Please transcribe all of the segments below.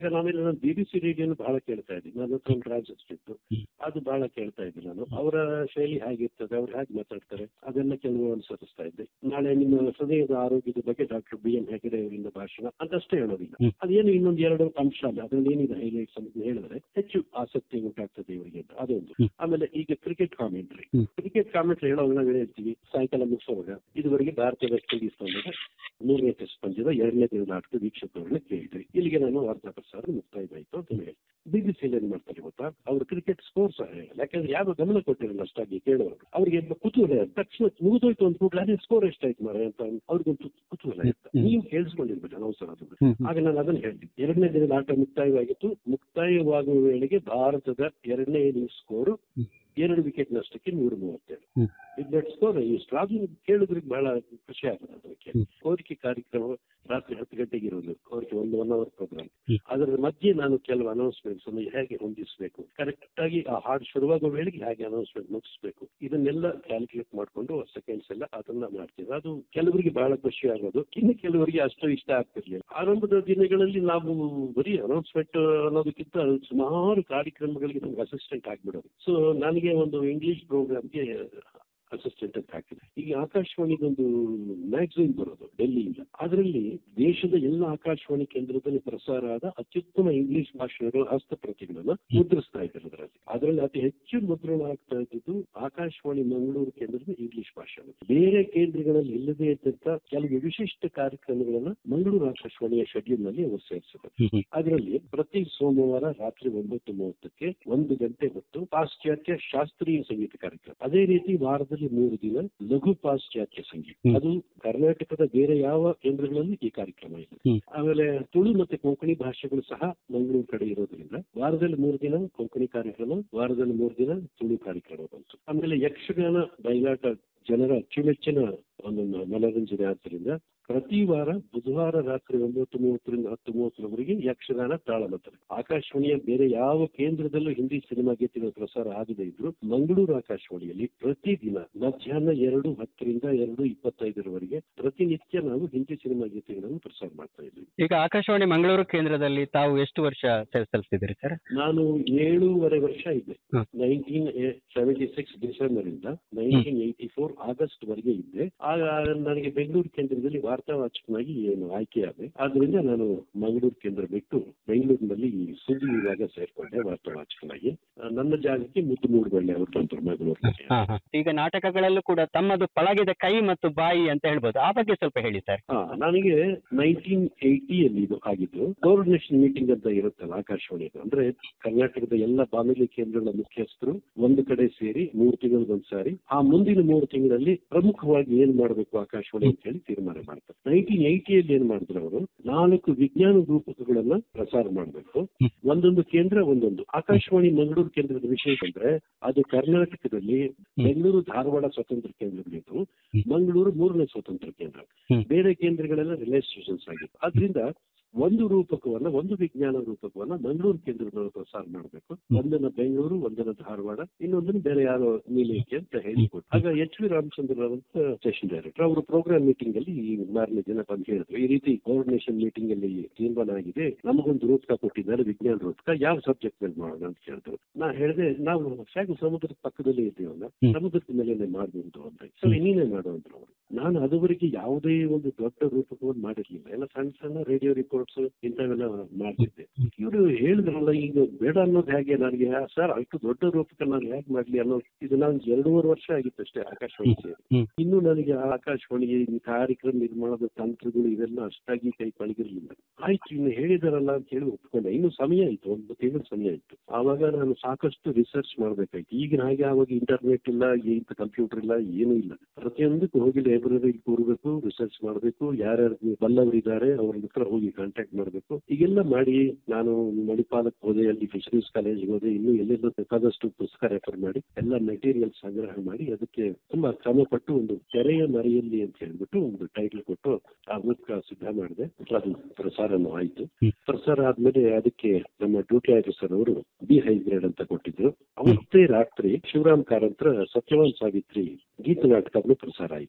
ಈಗ ಆಮೇಲೆ ನಾನು ಬಿ ಬಿ ಸಿ ರೇಡಿಯೋನು ಬಹಳ ಕೇಳ್ತಾ ಇದ್ದೀನಿ ನನ್ನ ಹತ್ರ ಒಂದು ಟ್ರಾನ್ಸಿಸ್ಟರ್ ಇತ್ತು ಅದು ಬಹಳ ಕೇಳ್ತಾ ಇದ್ದೆ ನಾನು ಅವರ ಶೈಲಿ ಹೇಗಿರ್ತದೆ ಅವ್ರು ಹೇಗೆ ಮಾತಾಡ್ತಾರೆ ಅದೆಲ್ಲ ಕೆಲವು ಅನುಸರಿಸ್ತಾ ಇದ್ದೆ ನಾಳೆ ನಿಮ್ಮ ಹೃದಯದ ಆರೋಗ್ಯದ ಬಗ್ಗೆ ಡಾಕ್ಟರ್ ಬಿ ಎಂ ಹೆಗಡೆ ಅವರಿಂದ ಭಾಷಣ ಅಂತಷ್ಟೇ ಹೇಳೋದಿಲ್ಲ ಅದೇನು ಇನ್ನೊಂದು ಎರಡು ಅಂಶ ಅಲ್ಲ ಅದ್ರಲ್ಲಿ ಏನಿದೆ ಹೈಲೈಟ್ಸ್ ಅಂತ ಹೇಳಿದ್ರೆ ಹೆಚ್ಚು ಆಸಕ್ತಿ ಉಂಟಾಗ್ತದೆ ಇವರಿಗೆ ಅಂತ ಅದೊಂದು ಆಮೇಲೆ ಈಗ ಕ್ರಿಕೆಟ್ ಕಾಮೆಂಟ್ರಿ ಕ್ರಿಕೆಟ್ ಕಾಮೆಂಟ್ರಿ ಹೇಳೋವಾಗ ನಾವು ಹೇಳ್ತೀವಿ ಸಾಯಂಕಾಲ ಮುಗಿಸೋವಾಗ ಇದುವರೆಗೆ ಭಾರತ ವೆಸ್ಟ್ ಇಂಡೀಸ್ ತಂಡದ ಮೂರನೇ ಟೆಸ್ಟ್ ಪಂದ್ಯದ ಎರಡನೇ ದಿನದ ಆಟದ ವೀಕ್ಷಕರನ್ನ ಕೇಳಿದ್ರಿ ಇಲ್ಲಿಗೆ ನಾನು ವಾರ್ತಾ ಪ್ರಸಾರ ಮುಕ್ತಾಯವಾಯಿತು ಅಂತ ಹೇಳಿ ಬಿಬಿಸಿಯಲ್ಲಿ ಏನ್ ಮಾಡ್ತಾರೆ ಗೊತ್ತಾ ಅವ್ರು ಕ್ರಿಕೆಟ್ ಸ್ಕೋರ್ ಸಹ ಹೇಳಲ್ಲ ಯಾಕಂದ್ರೆ ಯಾರು ಗಮನ ಕೊಟ್ಟಿರಲ್ಲ ಅಷ್ಟಾಗಿ ಕೇಳೋರು ಅವ್ರಿಗೆ ಕುತೂಹಲ ಇರುತ್ತೆ. ತಕ್ಷಣ ಮುಗಿದೋಯ್ತು ಅಂದ ಕೂಡಲೇ ಅದೇ ಸ್ಕೋರ್ ಎಷ್ಟಾಯ್ತು ಮಾರ ಅಂತ ಅವ್ರಿಗೊಂದು ಕುತೂಹಲ ಇರುತ್ತೆ ನೀವು ಕೇಳಿಸ್ಕೊಂಡಿರ್ಬೇಕು ಅನೌನ್ಸರ್ ಅದು ಆಗ ನಾನು ಅದನ್ನ ಹೇಳ್ತೀನಿ ಎರಡನೇ ದಿನದ ಆಟ ಮುಕ್ತಾಯವಾಗಿತ್ತು ಮುಕ್ತಾಯವಾಗುವ ವೇಳೆಗೆ ಭಾರತದ ಎರಡನೇ ಇನ್ನಿಂಗ್ಸ್ ಸ್ಕೋರು ಎರಡು ವಿಕೆಟ್ ನಷ್ಟಕ್ಕೆ ನೂರ ಮೂವತ್ತೇಳು ದಟ್ ಸ್ಕೋರ್ ಇಷ್ಟು ಅದು ಕೇಳಿದ್ರಿಗೆ ಬಹಳ ಖುಷಿ ಆಗುತ್ತೆ ಅದಕ್ಕೆ ಕೋರಿಕೆ ಕಾರ್ಯಕ್ರಮ ರಾತ್ರಿ ಹತ್ತು ಗಂಟೆಗೆ ಇರೋದು ಕೋರಿಕೆ ಒಂದು ಒನ್ ಅವರ್ ಪ್ರೋಗ್ರಾಮ್ ಅದರ ಮಧ್ಯೆ ನಾನು ಕೆಲವು ಅನೌನ್ಸ್ಮೆಂಟ್ಸ್ ಅನ್ನು ಹೇಗೆ ಹೊಂದಿಸಬೇಕು ಕರೆಕ್ಟ್ ಆಗಿ ಆ ಹಾಡು ಶುರುವಾಗುವ ವೇಳೆಗೆ ಹೇಗೆ ಅನೌನ್ಸ್ಮೆಂಟ್ ಮುಗಿಸ್ಬೇಕು ಇದನ್ನೆಲ್ಲ ಕ್ಯಾಲ್ಕುಲೇಟ್ ಮಾಡಿಕೊಂಡು ಸೆಕೆಂಡ್ಸ್ ಎಲ್ಲ ಅದನ್ನ ಮಾಡ್ತೀವಿ ಅದು ಕೆಲವರಿಗೆ ಬಹಳ ಖುಷಿ ಆಗೋದು ಇನ್ನು ಕೆಲವರಿಗೆ ಅಷ್ಟು ಇಷ್ಟ ಆಗ್ತಿರ್ಲಿಲ್ಲ ಆರಂಭದ ದಿನಗಳಲ್ಲಿ ನಾವು ಬರೀ ಅನೌನ್ಸ್ಮೆಂಟ್ ಅನ್ನೋದಕ್ಕಿಂತ ಸುಮಾರು ಕಾರ್ಯಕ್ರಮಗಳಿಗೆ ನಮ್ಗೆ ಅಸಿಸ್ಟೆಂಟ್ ಆಗ್ಬಿಡೋದು ಸೊ ನನಗೆ ಒಂದು ಇಂಗ್ಲಿಷ್ ಪ್ರೋಗ್ರಾಮ್ಗೆ ಅಸಿಸ್ಟೆಂಟ್ ಅಂತ ಹಾಕಿದೆ ಈಗ ಆಕಾಶವಾಣಿದೊಂದು ಮ್ಯಾಗಝಿನ್ ಬರೋದು ಡೆಲ್ಲಿಯಿಂದ ಅದರಲ್ಲಿ ದೇಶದ ಎಲ್ಲ ಆಕಾಶವಾಣಿ ಕೇಂದ್ರದಲ್ಲಿ ಪ್ರಸಾರ ಆದ ಅತ್ಯುತ್ತಮ ಇಂಗ್ಲಿಷ್ ಭಾಷಣಗಳ ಹಸ್ತಪ್ರತಿಗಳನ್ನ ಮುದ್ರಿಸ್ತಾ ಇದ್ದಾರೆ ಅದರಲ್ಲಿ ಅದರಲ್ಲಿ ಅತಿ ಹೆಚ್ಚು ಮುದ್ರಣ ಆಗ್ತಾ ಇದ್ದಿದ್ದು ಆಕಾಶವಾಣಿ ಮಂಗಳೂರು ಕೇಂದ್ರದ ಇಂಗ್ಲಿಷ್ ಭಾಷಣ ಬೇರೆ ಕೇಂದ್ರಗಳಲ್ಲಿ ಇಲ್ಲದೇ ಇದ್ದಂತ ಕೆಲವು ವಿಶಿಷ್ಟ ಕಾರ್ಯಕ್ರಮಗಳನ್ನ ಮಂಗಳೂರು ಆಕಾಶವಾಣಿಯ ಶೆಡ್ಯೂಲ್ ನಲ್ಲಿ ಅವರು ಸೇರಿಸಿದ್ದಾರೆ ಅದರಲ್ಲಿ ಪ್ರತಿ ಸೋಮವಾರ ರಾತ್ರಿ ಒಂಬತ್ತು ಮೂವತ್ತಕ್ಕೆ ಒಂದು ಗಂಟೆ ಹೊತ್ತು ಪಾಶ್ಚಾತ್ಯ ಶಾಸ್ತ್ರೀಯ ಸಂಗೀತ ಕಾರ್ಯಕ್ರಮ ಅದೇ ರೀತಿ ವಾರದಲ್ಲಿ ಮೂರು ದಿನ ಲಘು ಪಾಶ್ಚಾತ್ಯ ಸಂಗೀತ ಅದು ಕರ್ನಾಟಕದ ಬೇರೆ ಯಾವ ಕೇಂದ್ರಗಳಲ್ಲಿ ಈ ಕಾರ್ಯಕ್ರಮ ಇಲ್ಲ ಆಮೇಲೆ ತುಳು ಮತ್ತೆ ಕೊಂಕಣಿ ಭಾಷೆಗಳು ಸಹ ಮಂಗಳೂರು ಕಡೆ ಇರೋದ್ರಿಂದ ವಾರದಲ್ಲಿ ಮೂರು ದಿನ ಕೊಂಕಣಿ ಕಾರ್ಯಕ್ರಮ ವಾರದಲ್ಲಿ ಮೂರು ದಿನ ತುಳು ಕಾರ್ಯಕ್ರಮ ಬಂತು ಆಮೇಲೆ ಯಕ್ಷಗಾನ ಬಯಲಾಟ ಜನರ ಅಚ್ಚುಮೆಚ್ಚಿನ ಒಂದು ಮ- ಮನರಂಜನೆ ಆದ್ದರಿಂದ ಪ್ರತಿ ವಾರ ಬುಧವಾರ ರಾತ್ರಿ ಒಂಬತ್ತು ಮೂವತ್ತರಿಂದ ಹತ್ತು ಮೂವತ್ತರವರೆಗೆ ಯಕ್ಷಗಾನ ತಾಳಮದ್ದಲೆ ಆಕಾಶವಾಣಿಯ ಬೇರೆ ಯಾವ ಕೇಂದ್ರದಲ್ಲೂ ಹಿಂದಿ ಸಿನಿಮಾ ಗೀತೆಗಳು ಪ್ರಸಾರ ಆಗದೇ ಇದ್ರು ಮಂಗಳೂರು ಆಕಾಶವಾಣಿಯಲ್ಲಿ ಪ್ರತಿದಿನ ಮಧ್ಯಾಹ್ನ ಎರಡು ಹತ್ತರಿಂದ ಎರಡು ಇಪ್ಪತ್ತೈದರವರೆಗೆ ಪ್ರತಿನಿತ್ಯ ನಾವು ಹಿಂದಿ ಸಿನಿಮಾ ಗೀತೆಗಳನ್ನು ಪ್ರಸಾರ ಮಾಡ್ತಾ ಇದ್ವಿ ಈಗ ಆಕಾಶವಾಣಿ ಮಂಗಳೂರು ಕೇಂದ್ರದಲ್ಲಿ ತಾವು ಎಷ್ಟು ವರ್ಷ ಸೇವೆ ಸಲ್ಲಿಸಿದ್ದೀರಿ ಸರ್ ನಾನು ಏಳೂವರೆ ವರ್ಷ ಇದ್ದೆ hmm. Nineteen seventy six December ಇಂದ ನೈನ್ಟೀನ್ ಏಯ್ಟಿ ಫೋರ್ ಆಗಸ್ಟ್ ವರೆಗೆ ಇದ್ದೆ ಆಗ ನನಗೆ ಬೆಂಗಳೂರು ಕೇಂದ್ರದಲ್ಲಿ ವಾರ್ತಾ ವಾಚಕನಾಗಿ ಏನು ಆಯ್ಕೆಯಾದೆ ಆದ್ರಿಂದ ನಾನು ಮಂಗಳೂರು ಕೇಂದ್ರ ಬಿಟ್ಟು ಬೆಂಗಳೂರಿನಲ್ಲಿ ಈ ಸುದ್ದಿ ವಿಭಾಗ ಸೇರ್ಕೊಂಡೆ ವಾರ್ತಾ ವಾಚಕನಾಗಿ ಆ, ನನ್ನ ಜಾಗಕ್ಕೆ ಮುದ್ದು ಮೂಡುಬಳ್ಳಿ ಅವರು ಬಂದರು ಮಂಗಳೂರಿನಲ್ಲಿ ಹಾ, ಹಾ. ಈಗ ನಾಟಕಗಳಲ್ಲೂ ಕೂಡ ತಮ್ಮದು ಪಳಗಿದ ಕೈ ಮತ್ತು ಬಾಯಿ ಅಂತ ಹೇಳ್ಬೋದು ಆ ಬಗ್ಗೆ ಸ್ವಲ್ಪ ಹೇಳಿ ಸರ್ ಹಾ ನನಗೆ ನೈನ್ಟೀನ್ ಏಯ್ಟಿಯಲ್ಲಿ ಇದು ಆಗಿದ್ದು ಕೋಆರ್ಡಿನೇಷನ್ ಮೀಟಿಂಗ್ ಅಂತ ಇರುತ್ತಲ್ಲ ಆಕಾಶವಾಣಿದು ಅಂದ್ರೆ ಕರ್ನಾಟಕದ ಎಲ್ಲ ಬಾನುಲಿ ಕೇಂದ್ರಗಳ ಮುಖ್ಯಸ್ಥರು ಒಂದು ಕಡೆ ಸೇರಿ ಮೂರು ತಿಂಗಳಿಗೊಂದ್ಸಾರಿ ಆ ಮುಂದಿನ ಮೂರು ತಿಂಗಳಲ್ಲಿ ಪ್ರಮುಖವಾಗಿ ಏನ್ ಮಾಡಬೇಕು ಆಕಾಶವಾಣಿ ಅಂತ ಹೇಳಿ ತೀರ್ಮಾನ ಮಾಡ್ತಾರೆ ನೈನ್ಟೀನ್ ಏಯ್ಟಿಯಲ್ಲಿ ಏನ್ ಮಾಡಿದ್ರು ಅವರು ನಾಲ್ಕು ವಿಜ್ಞಾನ ರೂಪಕಗಳನ್ನ ಪ್ರಸಾರ ಮಾಡಬೇಕು ಒಂದೊಂದು ಕೇಂದ್ರ ಒಂದೊಂದು ಆಕಾಶವಾಣಿ ಮಂಗಳೂರು ಕೇಂದ್ರದ ವಿಷಯ ಅಂದ್ರೆ ಅದು ಕರ್ನಾಟಕದಲ್ಲಿ ಬೆಂಗಳೂರು ಧಾರವಾಡ ಸ್ವತಂತ್ರ ಕೇಂದ್ರಗಳಿದ್ದು ಮಂಗಳೂರು ಮೂರನೇ ಸ್ವತಂತ್ರ ಕೇಂದ್ರ ಹ್ಮ್. ಬೇರೆ ಕೇಂದ್ರಗಳೆಲ್ಲ ರಿಲೇ ಸ್ಟೇಷನ್ಸ್ ಆಗಿತ್ತು ಅದರಿಂದ ಒಂದು ರೂಪಕವನ್ನ ಒಂದು ವಿಜ್ಞಾನ ರೂಪಕವನ್ನ ಮಂಗಳೂರು ಕೇಂದ್ರದವರು ಪ್ರಸಾರ ಮಾಡಬೇಕು ಒಂದನ್ನ ಬೆಂಗಳೂರು ಒಂದನ್ನ ಧಾರವಾಡ ಇನ್ನೊಂದನ್ನು ಬೇರೆ ಯಾರೋ ನೀಲೇಕೆ ಅಂತ ಹೇಳಿಕೊಟ್ಟು ಆಗ ಎಚ್ ವಿ ರಾಮಚಂದ್ರ ಅಂತ ಸ್ಟೇಷನ್ ಡೈರೆಕ್ಟರ್ ಅವರು ಪ್ರೋಗ್ರಾಮ್ ಮೀಟಿಂಗ್ ಅಲ್ಲಿ ಈ ಮಾರನೇ ದಿನ ಬಂದು ಹೇಳಿದ್ರು ಈ ರೀತಿ ಕೋಆರ್ಡಿನೇಷನ್ ಮೀಟಿಂಗ್ ಅಲ್ಲಿ ತೀರ್ಮಾನ ಆಗಿದೆ ನಮಗೊಂದು ರೂಪಕ ಕೊಟ್ಟಿದ್ದಾರೆ ವಿಜ್ಞಾನ ರೂಪಕ ಯಾವ ಸಬ್ಜೆಕ್ಟ್ ಮೇಲೆ ಮಾಡೋಣ ಅಂತ ಕೇಳಿದ್ರು ನಾ ಹೇಳಿದೆ ನಾವು ಹೇಗೂ ಸಮುದ್ರದ ಪಕ್ಕದಲ್ಲೇ ಇದ್ದೀವಲ್ಲ ಹ್ಮ್. ಸಮುದ್ರದ ಮೇಲೆ ಮಾಡಬಹುದು ಅಂತ ಸರಿ ನೀನೇ ಮಾಡು ಅಂದ್ರು ಅವರು ನಾನು ಅದುವರೆಗೆ ಯಾವುದೇ ಒಂದು ದೊಡ್ಡ ರೂಪಕವನ್ನು ಮಾಡಿರ್ಲಿಲ್ಲ ಎಲ್ಲ ಸಣ್ಣ ಸಣ್ಣ ರೇಡಿಯೋ ರಿಪೋರ್ಟ್ಸ್ ಇಂಥವೆಲ್ಲ ಮಾಡ್ತಿದ್ದೆ ಇವರು ಹೇಳಿದ್ರಲ್ಲ ಈಗ ಬೇಡ ಅನ್ನೋದು ಹೇಗೆ ನನಗೆ ಸರ್ ಅಷ್ಟು ದೊಡ್ಡ ರೂಪಕ ನಾನು ಹೇಗೆ ಮಾಡ್ಲಿ ಅನ್ನೋದು ಇದು ನಾನು ಎರಡೂವರೆ ವರ್ಷ ಆಗಿತ್ತು ಅಷ್ಟೇ ಆಕಾಶವಾಣಿ ಸೇರಿ ಹ್ಮ್. ಇನ್ನು ನನಗೆ ಆ ಆಕಾಶವಾಣಿಗೆ ಈ ಕಾರ್ಯಕ್ರಮ ನಿರ್ಮಾಣದ ತಂತ್ರಗಳು ಇವೆಲ್ಲ ಅಷ್ಟಾಗಿ ಕೈ ಪಳಗಿರ್ಲಿಲ್ಲ ಆಯ್ತು ಇನ್ನು ಹೇಳಿದಾರಲ್ಲ ಅಂತ ಹೇಳಿ ಒಪ್ಕೊಂಡೆ ಇನ್ನು ಸಮಯ ಇತ್ತು ಒಂದು ತಿಂಗಳ ಸಮಯ ಇತ್ತು ಆವಾಗ ನಾನು ಸಾಕಷ್ಟು ರಿಸರ್ಚ್ ಮಾಡ್ಬೇಕಾಯ್ತು ಈಗಿನ ಹಾಗೆ ಆವಾಗ ಇಂಟರ್ನೆಟ್ ಇಲ್ಲ ಇಂಥ ಕಂಪ್ಯೂಟರ್ ಇಲ್ಲ ಏನೂ ಇಲ್ಲ ಪ್ರತಿಯೊಂದಕ್ಕೂ ಹೋಗಿ ಲೈಬ್ರರಿಗೆ ಕೂರ್ಬೇಕು ರಿಸರ್ಚ್ ಮಾಡಬೇಕು ಯಾರ್ಯಾರು ಬಲ್ಲವರಿದ್ದಾರೆ ಅವ್ರ ಹತ್ರ ಹೋಗಿ ಕಾಂಟ್ಯಾಕ್ಟ್ ಮಾಡಬೇಕು ಈಗೆಲ್ಲ ಮಾಡಿ ನಾನು ಮಣಿಪಾಲಕ್ಕೆ ಹೋದೆ ಅಲ್ಲಿ ಫಿಶರೀಸ್ ಕಾಲೇಜ್ಗೆ ಹೋದೆ ಇನ್ನು ಎಲ್ಲೆಲ್ಲೋ ಬೇಕಾದಷ್ಟು ಪುಸ್ತಕ ರೆಫರ್ ಮಾಡಿ ಎಲ್ಲ ಮೆಟೀರಿಯಲ್ ಸಂಗ್ರಹ ಮಾಡಿ ಅದಕ್ಕೆ ತುಂಬಾ ಶ್ರಮ ಪಟ್ಟು ಒಂದು ತೆರೆಯ ಮರೆಯಲ್ಲಿ ಅಂತ ಹೇಳ್ಬಿಟ್ಟು ಒಂದು ಟೈಟಲ್ ಕೊಟ್ಟು ಆ ಪುಸ್ತಕ ಸಿದ್ಧ ಮಾಡಿದೆ ಅದು ಪ್ರಸಾರನೂ ಆಯ್ತು ಪ್ರಸಾರ ಆದ್ಮೇಲೆ ಅದಕ್ಕೆ ನಮ್ಮ ಡ್ಯೂಟಿ ಆಫೀಸರ್ ಅವರು ಬಿ ಹೈಗ್ರೇಡ್ ಅಂತ ಕೊಟ್ಟಿದ್ರು ಅವತ್ತೇ ರಾತ್ರಿ ಶಿವರಾಮ್ ಕಾರಂತರ ಸತ್ಯವಾನ್ ಸಾವಿತ್ರಿ ಗೀತ ನಾಟಕವನ್ನು ಪ್ರಸಾರ ಆಯ್ತು ಹಾ.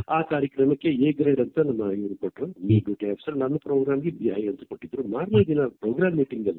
ಆ ಕಾರ್ಯಕ್ರಮಕ್ಕೆ ಎ ಗ್ರೇಡ್ ಅಂತ ನಮ್ಮ ಇವರು ಕೊಟ್ಟರು ಈ ಡ್ಯೂಟಿ ಆಫೀಸರ್ ನನ್ನ ಪ್ರೋಗ್ರಾಮ್ಗೆ ಬಿ ಐ ಅಂತ ಕೊಟ್ಟಿದ್ರು ಮಾರನೇ ದಿನ ಪ್ರೋಗ್ರಾಮ್ ಮೀಟಿಂಗ್ ಅಲ್ಲಿ